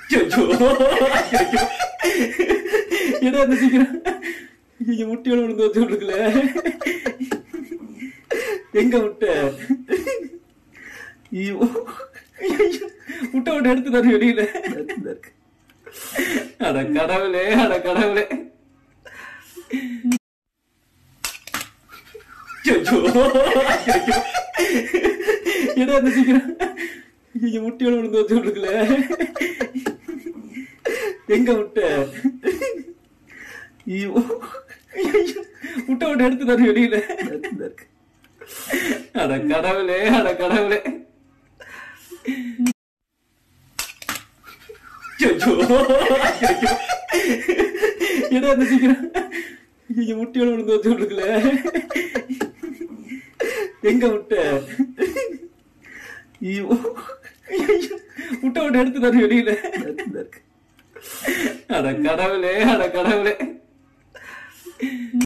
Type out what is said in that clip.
ஐயோ ஐயோ. என்னடா இந்த சீக்கிரம் ஐயோ முட்டையோட விழுந்து வச்சு விடுக்கல எங்க முட்டை ஐயோ ஐயோ. முட்டை விட்டு எடுத்து தர வெளியில அட கடவுளே அட கடவுளே ஐயோ ஐயோ. என்னடா இந்த சீக்கிரம் ஐயோ முட்டையோட விழுந்து வச்சு விடுக்கல எங்க முட்டை ஐயோ ஐயோ. முட்டை விட்டு எடுத்து தர வெளியில அட கடவுளே அட கடவுளே ஐயோ ஐயோ. என்னடா இந்த சீக்கிரம் ஐயோ முட்டையோட விழுந்து வச்சு விடுக்கல எங்க முட்டை ஐயோ ஐயோ. முட்டை விட்டு எடுத்து தர வெளியில அட கடவுளே அட கடவுளே